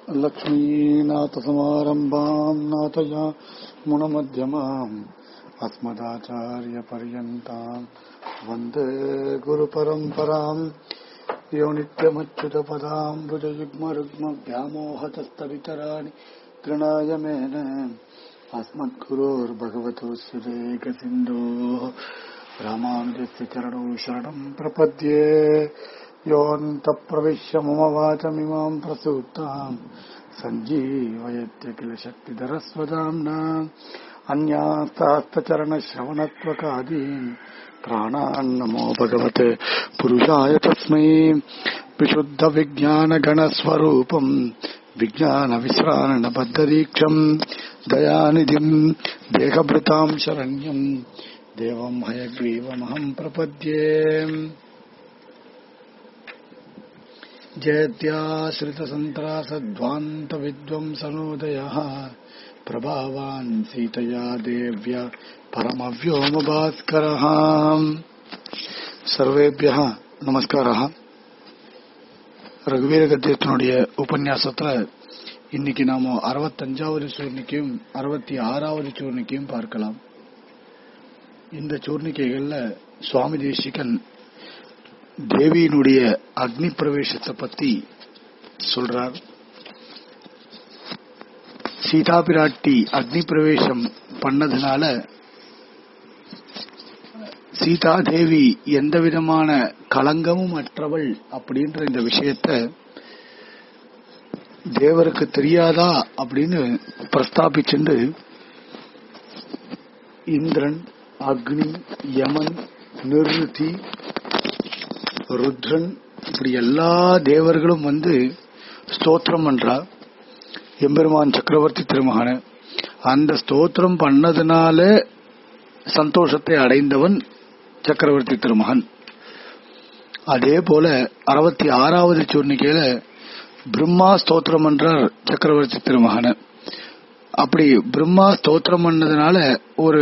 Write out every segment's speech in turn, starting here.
लक्ष्मीनाथसमारम्भाम् नाथया मुनमध्यमाम् अस्मदाचार्यपर्यन्ताम् वन्दे गुरुपरम्पराम् यो नित्यमच्युतपदाम् भुजयुग्मरुग्मव्यामोहतस्तवितराणि तृणाय मेन अस्मद्गुरोर्भगवतोऽस्य देकसिन्धोः रामानुजस्य चरणौ शरणम् प्रपद्ये योऽन्तप्रविश्य मम वाचमिमाम् प्रसूताम् सञ्जीवयत्य किल शक्तिधरस्वदाम्ना अन्यास्तास्तचरणश्रवणत्वकादीन् प्राणान्नमो भगवते पुरुषाय तस्मै विशुद्धविज्ञानगणस्वरूपम् विज्ञानविश्राणबद्धदीक्षम् दयानिधिम् देहभृताम् शरण्यम् देवम् हयग्रीवमहम् प्रपद्ये जयत्याश्रितसन्त्रासध्वान्तविद्वंसनोदयः प्रभावान् सीतया देव्य परमव्योमभास्करः सर्वेभ्यः நமஸ்காரா ரகுவீர கத்தியத்தினுடைய உபன்யாசத்துல இன்னைக்கு நாம அறுபத்தஞ்சாவது சூர்ணிக்கையும் அறுபத்தி ஆறாவது சூர்ணிக்கையும் பார்க்கலாம் இந்த சூர்ணிக்கைகள்ல சுவாமி தேசிகன் தேவியினுடைய அக்னி பிரவேசத்தை பத்தி சொல்றார் சீதா பிராட்டி அக்னி பிரவேசம் பண்ணதுனால சீதா தேவி எந்த விதமான களங்கமும் அற்றவள் அப்படின்ற இந்த விஷயத்த தேவருக்கு தெரியாதா அப்படின்னு பிரஸ்தாபிச்சுண்டு இந்திரன் அக்னி யமன் நிருதி ருத்ரன் இப்படி எல்லா தேவர்களும் வந்து ஸ்தோத்திரம் பண்றா எம்பெருமான் சக்கரவர்த்தி திருமகன அந்த ஸ்தோத்திரம் பண்ணதுனால சந்தோஷத்தை அடைந்தவன் சக்கரவர்த்தி திருமகன் அதே போல அறுபத்தி ஆறாவது சூர்ணிக்கையில பிரம்மா ஸ்தோத்திரம் பண்றார் சக்கரவர்த்தி திருமகன அப்படி பிரம்மா ஸ்தோத்திரம் பண்ணதுனால ஒரு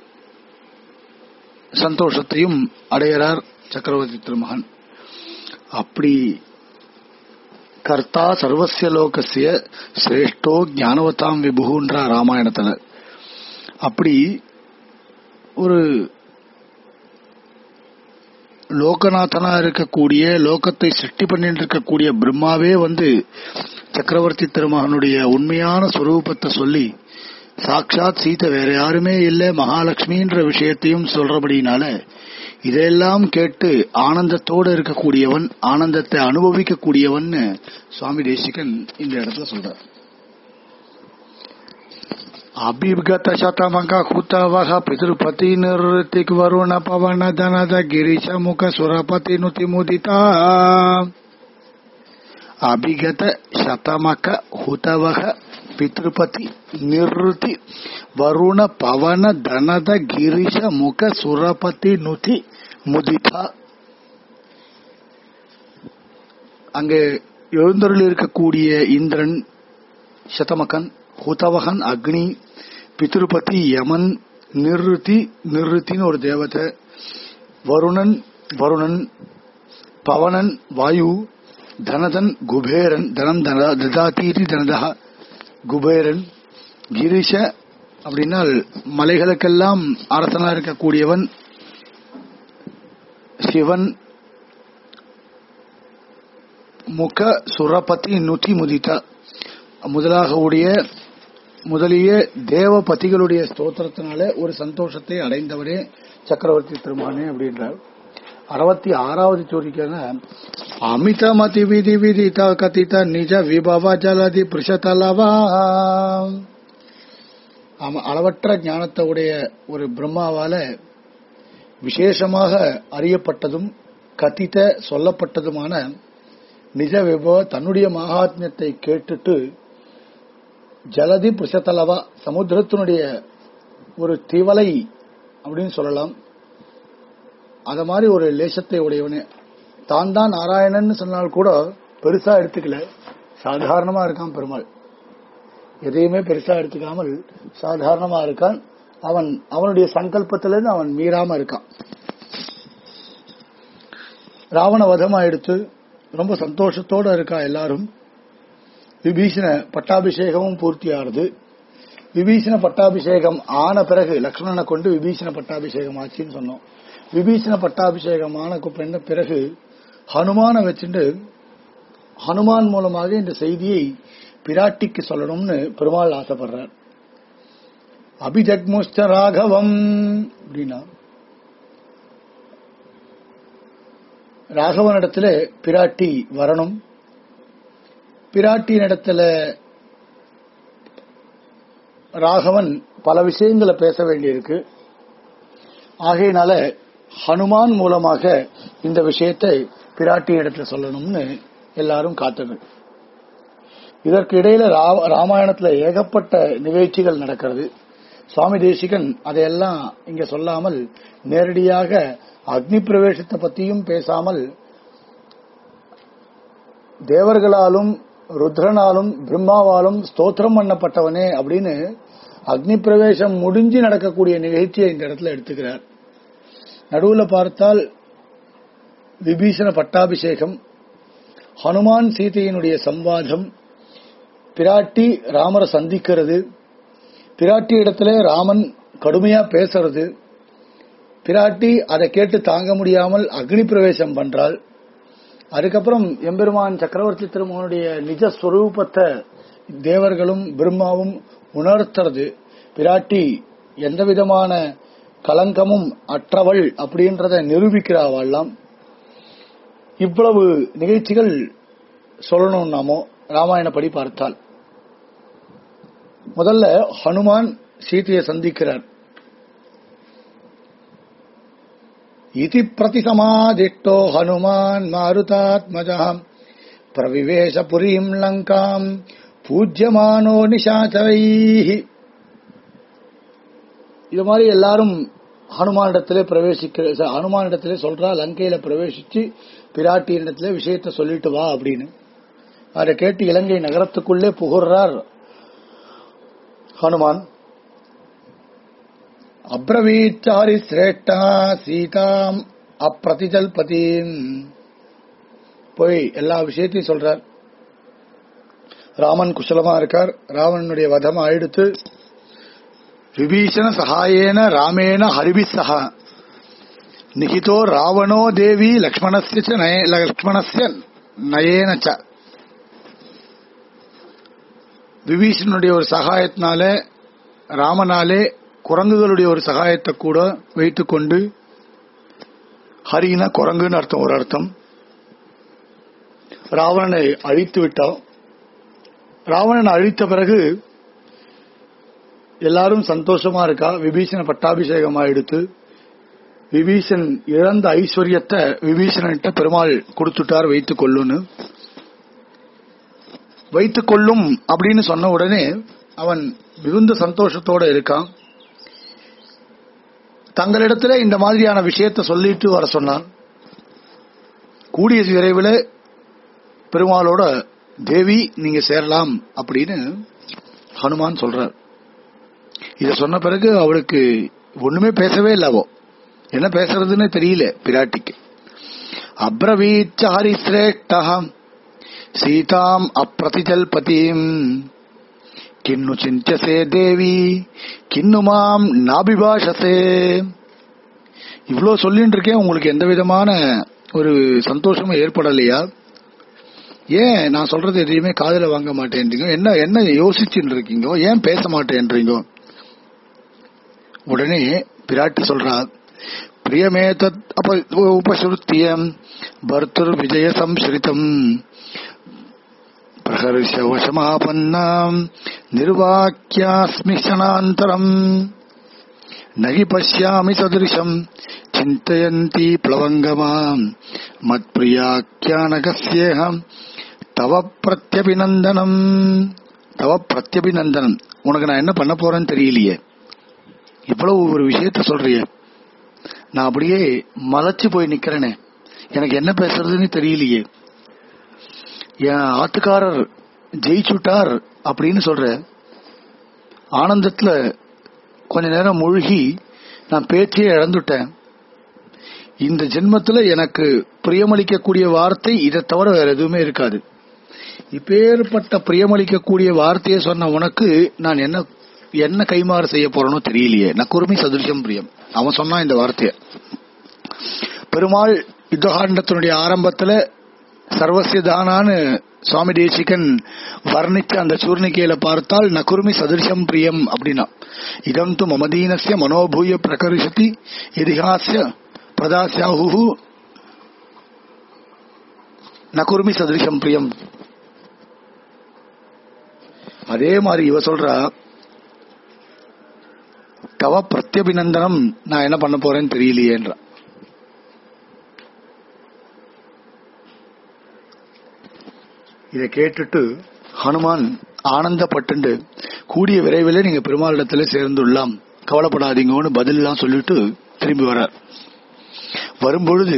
சந்தோஷத்தையும் அடையறார் சக்கரவர்த்தி திருமகன் அப்படி கர்த்தா சர்வசிய லோகசிய சிரேஷ்டோ ஞானவதாம் விபுன்ற ராமாயணத்துல அப்படி ஒரு லோகநாதனா இருக்கக்கூடிய லோகத்தை சிருஷ்டி பண்ணிட்டு இருக்கக்கூடிய பிரம்மாவே வந்து சக்கரவர்த்தி திருமகனுடைய உண்மையான சொரூபத்தை சொல்லி சாட்சாத் சீதை வேற யாருமே இல்ல மகாலட்சுமின்ற விஷயத்தையும் சொல்றபடினால இதெல்லாம் கேட்டு ஆனந்தத்தோடு இருக்கக்கூடியவன் ஆனந்தத்தை அனுபவிக்கக்கூடியவன் சுவாமி தேசிகன் இந்த இடத்துல சொல்றார் அபிகத சதமக குத்தவக பிதிருபதி நிறுத்திக் வருண பவன தனத கிரிஷ முக சுரபதி நுதி முதிதா அபிகத சதமக ஹுதவக பித்ருபதி நிறுத்தி வருண பவன தனத கிரிஷ முக சுரபதி நுதி முதிதா அங்கே எழுந்தருள் இருக்கக்கூடிய இந்திரன் சதமகன் ஹுதவகன் அக்னி பித்ருபதி யமன் நிருதி நிருத்தின்னு ஒரு தேவதை வருணன் வருணன் பவனன் வாயு தனதன் குபேரன் தனம் ததாதீதி தனதா குபேரன் கிரிஷ அப்படின்னால் மலைகளுக்கெல்லாம் அரசனா இருக்கக்கூடியவன் சிவன் முக சுரபதி நுதி முதிதா முதலாக உடைய முதலிய தேவபதிகளுடைய ஸ்தோத்திரத்தினால ஒரு சந்தோஷத்தை அடைந்தவரே சக்கரவர்த்தி திருமானே அப்படின்றார் அறுபத்தி ஆறாவது சோரிக்கான அமிதமதி விதி விதித கதித நிஜ விபவ ஜலதி பிருஷதலவா அளவற்ற ஞானத்தை உடைய ஒரு பிரம்மாவால விசேஷமாக அறியப்பட்டதும் கதித சொல்லப்பட்டதுமான நிஜ விபவ தன்னுடைய மகாத்மியத்தை கேட்டுட்டு ஜலதி புஷத்தலவா சமுத்திரத்தினுடைய ஒரு திவலை அப்படின்னு சொல்லலாம் அத மாதிரி ஒரு லேசத்தை உடையவனே தான் தான் நாராயணன் சொன்னால் கூட பெருசா எடுத்துக்கல சாதாரணமா இருக்கான் பெருமாள் எதையுமே பெருசா எடுத்துக்காமல் சாதாரணமா இருக்கான் அவன் அவனுடைய சங்கல்பத்திலிருந்து அவன் மீறாம இருக்கான் ராவண வதமா எடுத்து ரொம்ப சந்தோஷத்தோட இருக்கா எல்லாரும் விபீஷண பட்டாபிஷேகமும் பூர்த்தியானது விபீஷண பட்டாபிஷேகம் ஆன பிறகு லக்ஷ்மணனை கொண்டு விபீஷண பட்டாபிஷேகம் ஆச்சுன்னு சொன்னோம் விபீஷண பட்டாபிஷேகம் ஆன பின்ன பிறகு ஹனுமான வச்சுட்டு ஹனுமான் மூலமாக இந்த செய்தியை பிராட்டிக்கு சொல்லணும்னு பெருமாள் ஆசைப்படுறார் அபிஜக்முஷ்ட ராகவம் அப்படின்னா ராகவனிடத்துல பிராட்டி வரணும் பிராட்டியினிடத்துல ராகவன் பல விஷயங்களை பேச வேண்டியிருக்கு ஆகையினால ஹனுமான் மூலமாக இந்த விஷயத்தை பிராட்டி இடத்துல சொல்லணும்னு எல்லாரும் காத்தது இதற்கு இடையில ரா- ராமாயணத்துல ஏகப்பட்ட நிகழ்ச்சிகள் நடக்கிறது சுவாமி தேசிகன் அதையெல்லாம் இங்க சொல்லாமல் நேரடியாக அக்னி பிரவேசத்தை பத்தியும் பேசாமல் தேவர்களாலும் ருத்ரனாலும் பிரம்மாவாலும் ஸ்தோத்திரம் பண்ணப்பட்டவனே அப்படின்னு அக்னி பிரவேசம் முடிஞ்சு நடக்கக்கூடிய நிகழ்ச்சியை இந்த இடத்துல எடுத்துக்கிறார் நடுவுல பார்த்தால் விபீஷண பட்டாபிஷேகம் ஹனுமான் சீதையினுடைய சம்வாதம் பிராட்டி ராமரை சந்திக்கிறது பிராட்டி இடத்துல ராமன் கடுமையா பேசுறது பிராட்டி அதை கேட்டு தாங்க முடியாமல் அக்னி பிரவேசம் பண்றாள் அதுக்கப்புறம் எம்பெருமான் சக்கரவர்த்தி திருமகனுடைய நிஜ ஸ்வரூபத்தை தேவர்களும் பிரம்மாவும் உணர்த்துறது பிராட்டி எந்த விதமான கலங்கமும் அற்றவள் அப்படின்றத நிரூபிக்கிறாவாள்லாம் இவ்வளவு நிகழ்ச்சிகள் சொல்லணும் நாமோ ராமாயணப்படி பார்த்தால் முதல்ல ஹனுமான் சீதையை சந்திக்கிறார் இதி பிரதிசமாதிஷ்டோ ஹனுமான் மாருதாத்மஜாம் பிரவிவேஷ புரீம் லங்காம் பூஜ்யமானோ நிஷாச்சரைஹி இது மாதிரி எல்லாரும் ஹனுமானிடத்திலே பிரவேசிக்க ஹனுமானிடத்திலே சொல்றா லங்கையில பிரவேசிச்சு பிராட்டியினிடத்திலே விஷயத்தை சொல்லிட்டு வா அப்படின்னு அதை கேட்டு இலங்கை நகரத்துக்குள்ளே புகுறார் ஹனுமான் அப்ரவீச்சாரி சிரேஷ்டா சீதாம் அப்பிரதிஜல்பதீம் போய் எல்லா விஷயத்தையும் சொல்றார் ராமன் குசலமா இருக்கார் ராவணனுடைய வதம் ஆயிடுத்து விபீஷண சகாயேன ராமேன ஹரிபி சகா நிகிதோ ராவணோ தேவி லக்ஷ்மணஸ்ய ச நய- லக்ஷ்மணஸ்ய நயேன ச விபீஷணனுடைய ஒரு சகாயத்தினால ராமனாலே குரங்குகளுடைய ஒரு சகாயத்தை கூட வைத்துக்கொண்டு ஹரினா குரங்குன்னு அர்த்தம் ஒரு அர்த்தம் ராவணனை அழித்து விட்டான் ராவணனை அழித்த பிறகு எல்லாரும் சந்தோஷமா இருக்கா விபீஷண பட்டாபிஷேகம் ஆயிடுத்து விபீஷன் இழந்த ஐஸ்வர்யத்தை விபீஷணன்ட்ட பெருமாள் கொடுத்துட்டார் வைத்துக் கொள்ளுன்னு வைத்துக் கொள்ளும் அப்படின்னு சொன்ன உடனே அவன் மிகுந்த சந்தோஷத்தோட இருக்கான் தங்களிடத்துல இந்த மாதிரியான விஷயத்தை சொல்லிட்டு வர சொன்னான் கூடிய விரைவில் பெருமாளோட தேவி நீங்க சேரலாம் அப்படின்னு ஹனுமான் சொல்றார் இத சொன்ன பிறகு அவளுக்கு ஒண்ணுமே பேசவே இல்ல அவ என்ன பேசுறதுன்னு தெரியல பிராட்டிக்கு அப்ரவீச்ச ஹரிசிரேஷ்டம் சீதாம் அப்பிரதிஜல்பதிம் கிண்ணு சிந்தியசே தேவி கிண்ணு மாம் நாபிபாஷசே இவ்வளோ சொல்லிட்டு இருக்கேன் உங்களுக்கு எந்த விதமான ஒரு சந்தோஷமும் ஏற்படலையா ஏன் நான் சொல்றது எதையுமே காதுல வாங்க மாட்டேன்றீங்க என்ன என்ன யோசிச்சுட்டு இருக்கீங்க ஏன் பேச மாட்டேன்றீங்க உடனே பிராட்டி சொல்றா பிரியமே தத் அப உபசுருத்தியம் பர்த்தர் விஜய சம்ஸ்ரிதம் பிரகர்ஷவசமாபன்னாம் நிர்வாக்கியாஸ்மி சனாந்தரம் நகி பசியாமி சதிருஷம் சிந்தயந்தி பிளவங்கமாம் மத்பிரியாக்கியானகஸ்யேகம் தவ பிரத்யபிநந்தனம் தவ பிரத்யபிநந்தனம் உனக்கு நான் என்ன பண்ண போறேன்னு தெரியலையே இவ்வளவு ஒரு விஷயத்த சொல்றிய நான் அப்படியே மலைச்சு போய் நிக்கிறேனே எனக்கு என்ன பேசுறதுன்னு தெரியலையே என் ஆத்துக்காரர் ஜெயிச்சுட்டார் அப்படின்னு சொல்ற ஆனந்தத்துல கொஞ்ச நேரம் மூழ்கி நான் பேச்சையே இழந்துட்டேன் இந்த ஜென்மத்துல எனக்கு பிரியமளிக்கக்கூடிய வார்த்தை இதை தவிர வேற எதுவுமே இருக்காது இப்பேற்பட்ட பிரியமளிக்கக்கூடிய வார்த்தையை சொன்ன உனக்கு நான் என்ன என்ன கைமாறு செய்ய போறேனோ தெரியலையே நக்குருமி சதுரிஷம் பிரியம் அவன் சொன்னான் இந்த வார்த்தைய பெருமாள் யுத்தகாண்டத்தினுடைய ஆரம்பத்துல சர்வசியதானான்னு சுவாமி தேசிகன் வர்ணிச்ச அந்த சூர்ணிக்கையில பார்த்தால் நகுர்மி சதிருஷம் பிரியம் அப்படின்னா இதம் து மமதீனஸ்ய மனோபூய பிரகரிஷதி இதிகாசிய பிரதாசியாஹு நகுர்மி சதிருஷம் பிரியம் அதே மாதிரி இவ சொல்றா தவ பிரத்யபிநந்தனம் நான் என்ன பண்ண போறேன்னு தெரியலையேன்றா இதை கேட்டுட்டு ஹனுமான் ஆனந்தப்பட்டு கூடிய விரைவில் நீங்க பெருமாளிடத்துல சேர்ந்துள்ளலாம் கவலைப்படாதீங்கன்னு பதில் எல்லாம் சொல்லிட்டு திரும்பி வர்றார் வரும்பொழுது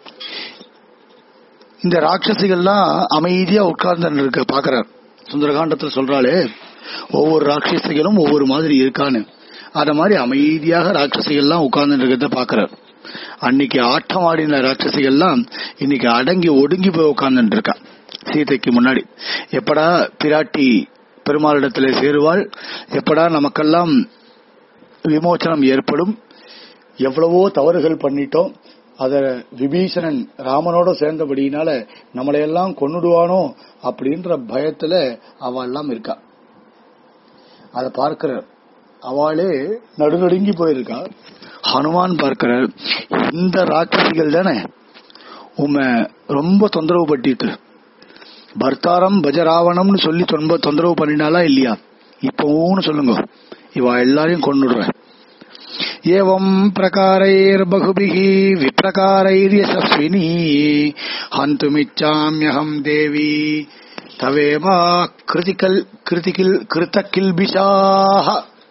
இந்த ராட்சசிகள்லாம் அமைதியா உட்கார்ந்து இருக்க பாக்குறார் சுந்தரகாண்டத்துல சொல்றாளே ஒவ்வொரு ராட்சசிகளும் ஒவ்வொரு மாதிரி இருக்கான்னு அத மாதிரி அமைதியாக ராட்சசிகள்லாம் உட்கார்ந்து இருக்கிறத பாக்குறார் அன்னைக்கு ஆட்டம் ஆடின ராட்சசிகள்லாம் இன்னைக்கு அடங்கி ஒடுங்கி போய் உட்கார்ந்து இருக்கா சீதைக்கு முன்னாடி எப்படா பிராட்டி பெருமாளிடத்தில் சேருவாள் எப்படா நமக்கெல்லாம் விமோச்சனம் ஏற்படும் எவ்வளவோ தவறுகள் பண்ணிட்டோம் அத விபீஷணன் ராமனோட சேர்ந்தபடியினால நம்மளையெல்லாம் கொன்னுடுவானோ அப்படின்ற பயத்துல அவ எல்லாம் இருக்கா அத பார்க்கிறார் அவளே நடுநடுங்கி போயிருக்கா ஹனுமான் பார்க்கிறார் இந்த ராட்சசிகள் தானே உண்மை ரொம்ப தொந்தரவு பட்டிட்டு பர்த்தாரம் பஜராவணம்னு சொல்லி ரொம்ப தொந்தரவு பண்ணினாலா இல்லையா இப்பவும் சொல்லுங்க இவ எல்லாரையும் கொண்டுடுற ஏவம் பிரகாரைர் பகுபிகி விப்ரகாரைர் யசஸ்வினி ஹந்துமிச்சாமியகம் தேவி தவேமா கிருதிகல் கிருதிகில் கிருத்தகில்பிஷாக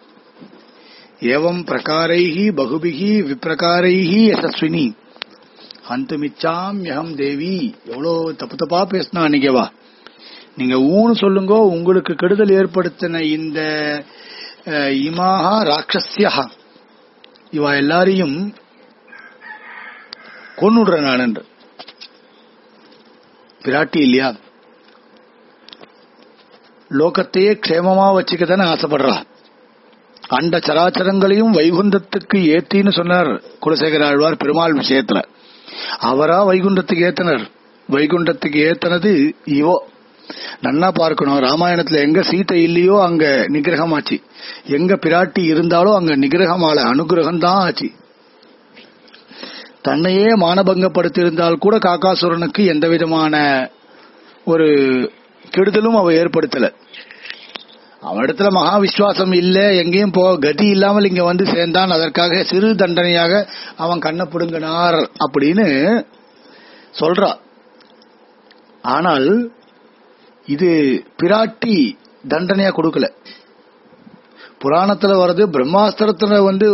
ஏவம் பிரகாரைஹி பகுபிகி விப்ரகாரைஹி யசஸ்வினி ஹந்துமிச்சாமியகம் தேவி எவ்வளோ தப்பு தப்பா பேசினா அன்னைக்கவா நீங்க ஊன்னு சொல்லுங்க உங்களுக்கு கெடுதல் ஏற்படுத்தின இந்த அஹ், இமாஹா ராட்சஸ்யா இவ எல்லாரையும் கொன்னுடுறேன் நான் என்று பிராட்டி இல்லையா லோகத்தையே க்ஷேமமா வச்சுக்க தானே ஆசைப்படுறா அண்ட சராச்சரங்களையும் வைகுந்தத்துக்கு ஏத்தின்னு சொன்னார் குலசேகர ஆழ்வார் பெருமாள் விஷயத்துல அவரா வைகுண்டத்துக்கு ஏத்தனர் வைகுண்டத்துக்கு ஏத்தனது இவோ நன்னா பார்க்கணும் ராமாயணத்துல எங்க சீதை இல்லையோ அங்க நிகிரகமாச்சு எங்க பிராட்டி இருந்தாலோ அங்க நிகிரகமால அனுகிரகம் தான் ஆச்சு தன்னையே மானபங்கப்படுத்தியிருந்தால் கூட காக்காசுரனுக்கு எந்த விதமான ஒரு கெடுதலும் அவ ஏற்படுத்தல அவனிடத்துல மகா விசுவாசம் இல்ல எங்கேயும் போ கதி இல்லாமல் இங்க வந்து சேர்ந்தான் அதற்காக சிறு தண்டனையாக அவன் கண்ணை பிடுங்கினார் அப்படின்னு சொல்றா ஆனால் இது பிராட்டி தண்டனையா கொடுக்கல புராணத்துல வர்றது பிரம்மாஸ்திரத்துல வந்து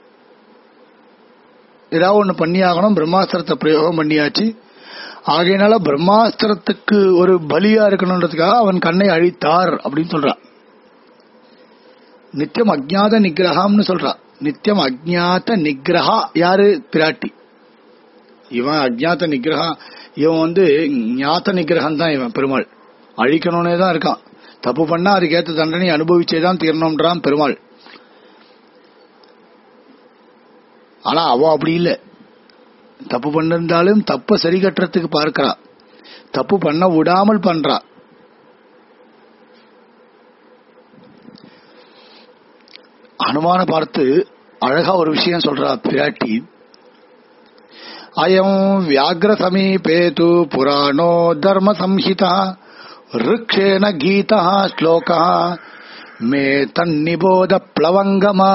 ஏதாவது ஒண்ணு பண்ணி ஆகணும் பிரம்மாஸ்திரத்தை பிரயோகம் பண்ணியாச்சு ஆகையினால பிரம்மாஸ்திரத்துக்கு ஒரு பலியா இருக்கணுன்றதுக்காக அவன் கண்ணை அழித்தார் அப்படின்னு சொல்றான் நித்தியம் அஜ்ஞாத நிகிரகம்னு சொல்றா நித்தியம் அஜ்ஞாத நிகிரகா யாரு பிராட்டி இவன் அஜ்ஞாத நிகிரகா இவன் வந்து ஞாத்த நிகிரகம் தான் இவன் பெருமாள் அழிக்கணும்னே தான் இருக்கான் தப்பு பண்ணா அதுக்கேற்ற தண்டனை அனுபவிச்சே தான் தீரணும்ன்றான் பெருமாள் ஆனா அவ அப்படி இல்ல தப்பு பண்ணிருந்தாலும் தப்ப சரி கட்டுறதுக்கு பார்க்கிறா தப்பு பண்ண விடாமல் பண்றா ஹனுமான பார்த்து அழகா ஒரு விஷயம் சொல்றா பிராட்டி அயம் வியாகிர சமீபே து புராணோ தர்ம சம்ஹிதா ருக்ஷேன கீதா ஸ்லோகா மே தன்னிபோத பிளவங்கமா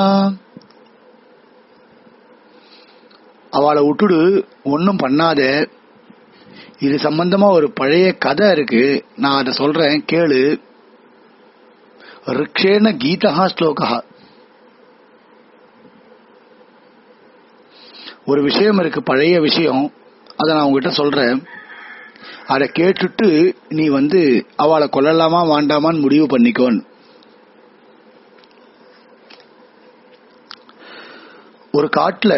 அவளை விட்டுடு ஒன்னும் பண்ணாத இது சம்பந்தமா ஒரு பழைய கதை இருக்கு நான் அதை சொல்றேன் கேளு ரிக்ஷேன கீதா ஸ்லோகா ஒரு விஷயம் இருக்கு பழைய விஷயம் அதை நான் உங்ககிட்ட சொல்றேன் அதை கேட்டுட்டு நீ வந்து அவளை கொல்லலாமா வேண்டாமான்னு முடிவு பண்ணிக்கோன்னு ஒரு காட்டுல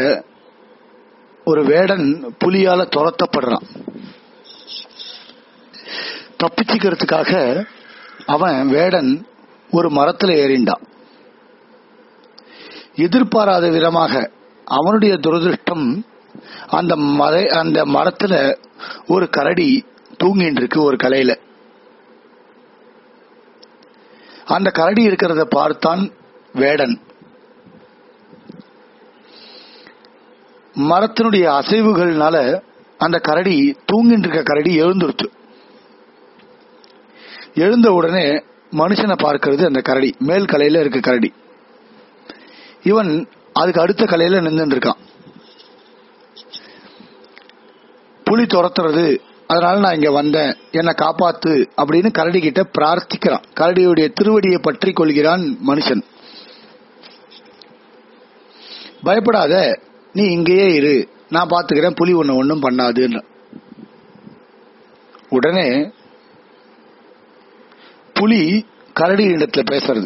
ஒரு வேடன் புலியால துரத்தப்படுறான் தப்பிச்சுக்கிறதுக்காக அவன் வேடன் ஒரு மரத்துல ஏறிண்டான் எதிர்பாராத விதமாக அவனுடைய துரதிருஷ்டம் அந்த மர அந்த மரத்துல ஒரு கரடி தூங்கிட்டு இருக்கு ஒரு கலையில அந்த கரடி இருக்கிறத பார்த்தான் வேடன் மரத்தினுடைய அசைவுகள்னால அந்த கரடி தூங்கிட்டு இருக்க கரடி எழுந்துருச்சு எழுந்த உடனே மனுஷனை பார்க்கிறது அந்த கரடி மேல் கலையில இருக்க கரடி இவன் அதுக்கு அடுத்த கலையில நின்றுட்டு இருக்கான் புலி துரத்துறது அதனால நான் இங்க வந்தேன் என்னை காப்பாத்து அப்படின்னு கரடி கிட்ட பிரார்த்திக்கிறான் கரடியுடைய திருவடியை பற்றி கொள்கிறான் மனுஷன் பயப்படாத நீ இங்கேயே இரு நான் பாத்துக்கிறேன் புலி ஒண்ணு ஒண்ணும் பண்ணாதுன்ற உடனே புலி கரடி இடத்துல பேசுறது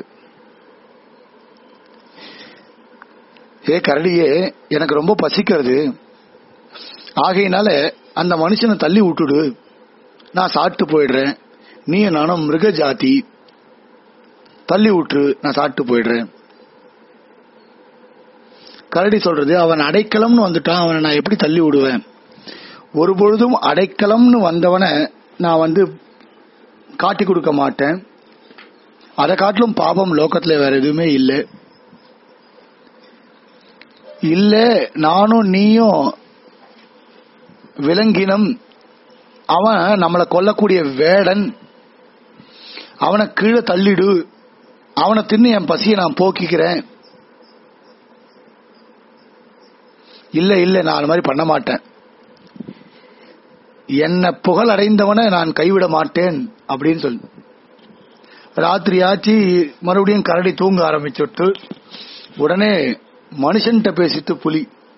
ஏ கரடியே எனக்கு ரொம்ப பசிக்கிறது ஆகையினால அந்த மனுஷனை தள்ளி விட்டுடு நான் சாப்பிட்டு போயிடுறேன் நீ நானும் மிருக ஜாதி தள்ளி விட்டுரு நான் சாப்பிட்டு போயிடுறேன் கரடி சொல்றது அவன் அடைக்கலம்னு வந்துட்டான் அவனை நான் எப்படி தள்ளி விடுவேன் ஒரு பொழுதும் அடைக்கலம்னு வந்தவனை நான் வந்து காட்டி கொடுக்க மாட்டேன் அதை காட்டிலும் பாபம் லோகத்துல வேற எதுவுமே இல்லை இல்ல நானும் நீயும் விலங்கினம் அவன் நம்மளை கொல்லக்கூடிய வேடன் அவனை கீழே தள்ளிடு அவனை தின்னு என் பசியை நான் போக்கிக்கிறேன் இல்ல இல்ல நான் அது மாதிரி பண்ண மாட்டேன் என்ன புகழ் அடைந்தவனை நான் கைவிட மாட்டேன் அப்படின்னு சொல்லு ராத்திரி ஆச்சு மறுபடியும் கரடி தூங்க ஆரம்பிச்சுட்டு உடனே மனுஷன்கிட்ட பேசிட்டு புலி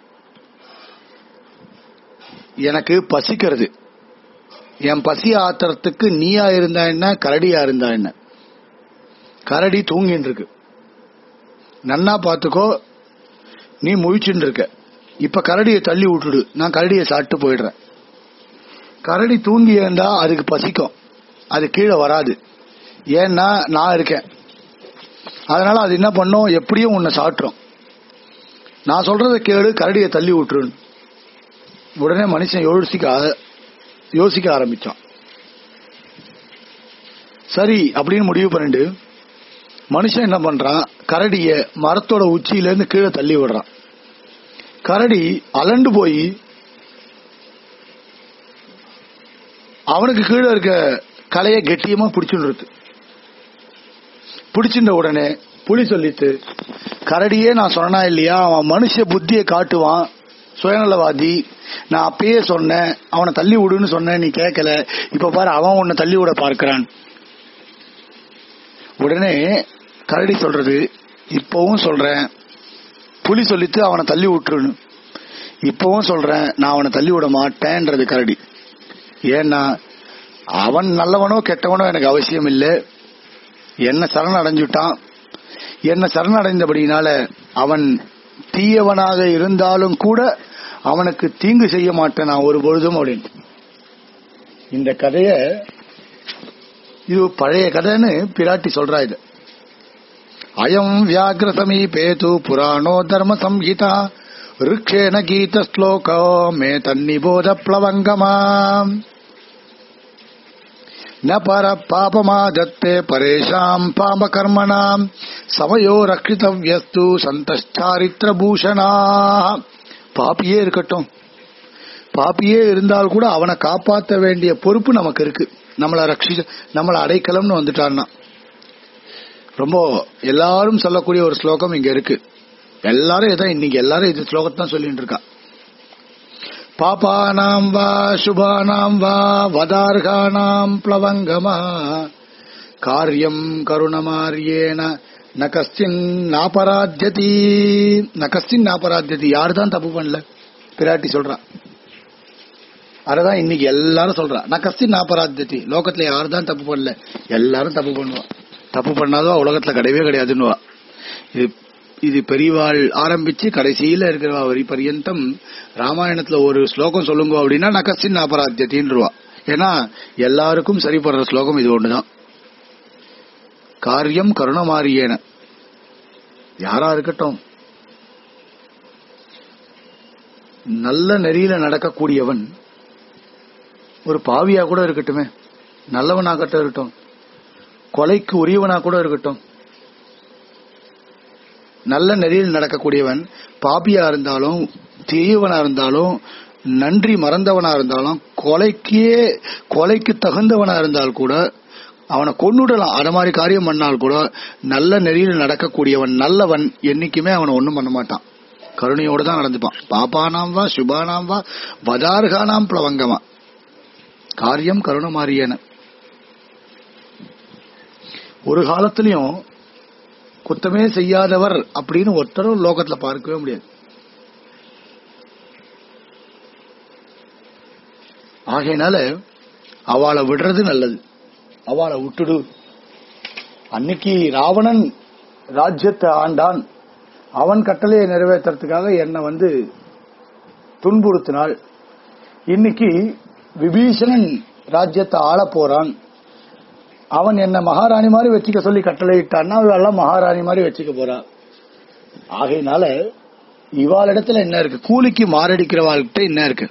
எனக்கு பசிக்கிறது என் பசி ஆத்துறதுக்கு நீயா இருந்தா என்ன கரடியா இருந்தா என்ன கரடி தூங்கின்னு இருக்கு நன்னா பாத்துக்கோ நீ முழிச்சுட்டு இருக்க இப்ப கரடியை தள்ளி விட்டுடு நான் கரடியை சாப்பிட்டு போயிடுறேன் கரடி தூங்கி இருந்தா அதுக்கு பசிக்கும் அது கீழே வராது ஏன்னா நான் இருக்கேன் அதனால அது என்ன பண்ணும் எப்படியும் உன்னை சாட்டுறோம் நான் சொல்றத கேளு கரடியை தள்ளி விட்டுருன்னு உடனே மனுஷன் யோசிக்க யோசிக்க ஆரம்பிச்சான் சரி அப்படின்னு முடிவு பண்ணிட்டு மனுஷன் என்ன பண்றான் கரடிய மரத்தோட உச்சியில இருந்து கீழே தள்ளி விடுறான் கரடி அலண்டு போய் அவனுக்கு கீழே இருக்க கலைய கெட்டியமா பிடிச்சுட்டு பிடிச்சிட்ட உடனே புலி சொல்லிட்டு கரடியே நான் சொன்னா இல்லையா அவன் மனுஷ புத்தியை காட்டுவான் சுயநலவாதி நான் அப்பயே சொன்னேன் அவனை தள்ளி விடுன்னு சொன்னேன் நீ கேட்கல இப்ப பாரு அவன் உன்னை தள்ளி விட பார்க்கிறான் உடனே கரடி சொல்றது இப்பவும் சொல்றேன் புலி சொல்லிட்டு அவனை தள்ளி விட்டுருன்னு இப்பவும் சொல்றேன் நான் அவனை தள்ளி விட மாட்டேன்றது கரடி ஏன்னா அவன் நல்லவனோ கெட்டவனோ எனக்கு அவசியம் இல்லை என்ன சரண் அடைஞ்சுட்டான் என்ன சரணடைந்தபடினால அவன் தீயவனாக இருந்தாலும் கூட அவனுக்கு தீங்கு செய்ய மாட்டேன் நான் ஒரு பொழுதும் அப்படின்னு இந்த கதைய இது பழைய கதைன்னு பிராட்டி சொல்றா இது அயம் வியாகிர சமீபேது புராணோ தர்ம சம்ஹிதா ருக்ஷேன கீத ஸ்லோகோ மே தன்னிபோத பிளவங்கமாம் न पर पापमादत्ते परेषाम् पापकर्मणाम् சமயோ ரட்சித்தவ்யஸ்து சந்தச்சாரித்திர பூஷணா பாப்பியே இருக்கட்டும் பாப்பியே இருந்தால் கூட அவனை காப்பாற்ற வேண்டிய பொறுப்பு நமக்கு இருக்கு நம்மளை ரட்சி நம்மளை அடைக்கலம்னு வந்துட்டான்னா ரொம்ப எல்லாரும் சொல்லக்கூடிய ஒரு ஸ்லோகம் இங்க இருக்கு எல்லாரும் இதான் இன்னைக்கு எல்லாரும் இது ஸ்லோகத்தான் சொல்லிட்டு இருக்கா பாபானாம் வா சுபானாம் வா வதார்கானாம் பிளவங்கமா காரியம் கருணமாரியேன ந கஸ்டின் நாபராத்தியதி ந கஸ்டின் நாபராத்தியதி யாரு தான் தப்பு பண்ணல பிராட்டி சொல்றா அததான் இன்னைக்கு எல்லாரும் சொல்றா ந கஸ்டின் நாபராத்தியதி லோகத்துல யாரு தான் தப்பு பண்ணல எல்லாரும் தப்பு பண்ணுவா தப்பு பண்ணாதோ உலகத்துல கிடையவே கிடையாதுன்னுவா இது இது பெரியவாள் ஆரம்பிச்சு கடைசியில இருக்கிறவா வரி பரியந்தம் ராமாயணத்துல ஒரு ஸ்லோகம் சொல்லுங்க அப்படின்னா நகசின் அபராத்தியத்தின்றுவா ஏன்னா எல்லாருக்கும் சரிப்படுற ஸ்லோகம் இது ஒண்ணுதான் காரியம் கருணமாரியேன யாரா இருக்கட்டும் நல்ல நெறியில நடக்கக்கூடியவன் ஒரு பாவியா கூட இருக்கட்டுமே நல்லவனாகட்டும் இருக்கட்டும் கொலைக்கு உரியவனா கூட இருக்கட்டும் நல்ல நெறியில் நடக்கக்கூடியவன் பாபியா இருந்தாலும் தீயவனா இருந்தாலும் நன்றி மறந்தவனா இருந்தாலும் கொலைக்கே கொலைக்கு தகுந்தவனா இருந்தால் கூட அவனை கொன்னுடலாம் அது மாதிரி காரியம் பண்ணால் கூட நல்ல நெறியில் நடக்கக்கூடியவன் நல்லவன் என்னைக்குமே அவனை ஒண்ணும் பண்ண மாட்டான் கருணையோடு தான் நடந்துப்பான் பாப்பானாம் வா சுபானாம் வா வதார்கானாம் பிளவங்கமா காரியம் கருணமாரியன ஒரு காலத்திலையும் குத்தமே செய்யாதவர் அப்படின்னு ஒருத்தரும் லோகத்துல பார்க்கவே முடியாது ஆகையினால அவளை விடுறது நல்லது அவளை விட்டுடு அன்னைக்கு ராவணன் ராஜ்யத்தை ஆண்டான் அவன் கட்டளையை நிறைவேற்றுறதுக்காக என்னை வந்து துன்புறுத்தினாள் இன்னைக்கு விபீஷணன் ராஜ்யத்தை ஆள போறான் அவன் என்ன மகாராணி மாதிரி வச்சுக்க சொல்லி கட்டளை இட்டான்னா அவெல்லாம் மகாராணி மாதிரி வச்சுக்க போறா ஆகையினால இவாளிடத்துல என்ன இருக்கு கூலிக்கு மாரடிக்கிறவாள்கிட்ட என்ன இருக்கு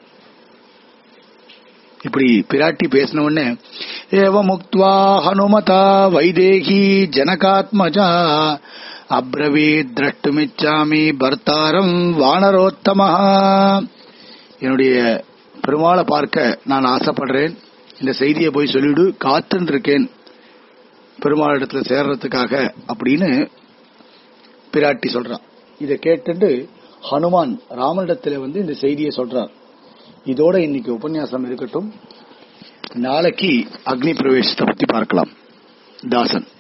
இப்படி பிராட்டி பேசின உடனே ஏவ முக்துவா ஹனுமதா வைதேகி ஜனகாத்மஜா அப்ரவீ திரஷ்டுமிச்சாமி பர்த்தாரம் வானரோத்தமஹா என்னுடைய பெருமாளை பார்க்க நான் ஆசைப்படுறேன் இந்த செய்தியை போய் சொல்லிடு காத்துன்னு இருக்கேன் பெருமாளிடத்துல சேர்றதுக்காக அப்படின்னு பிராட்டி சொல்றான் இதை கேட்டுட்டு ஹனுமான் ராமனிடத்துல வந்து இந்த செய்தியை சொல்றார் இதோட இன்னைக்கு உபன்யாசம் இருக்கட்டும் நாளைக்கு அக்னி பிரவேசத்தை பத்தி பார்க்கலாம் தாசன்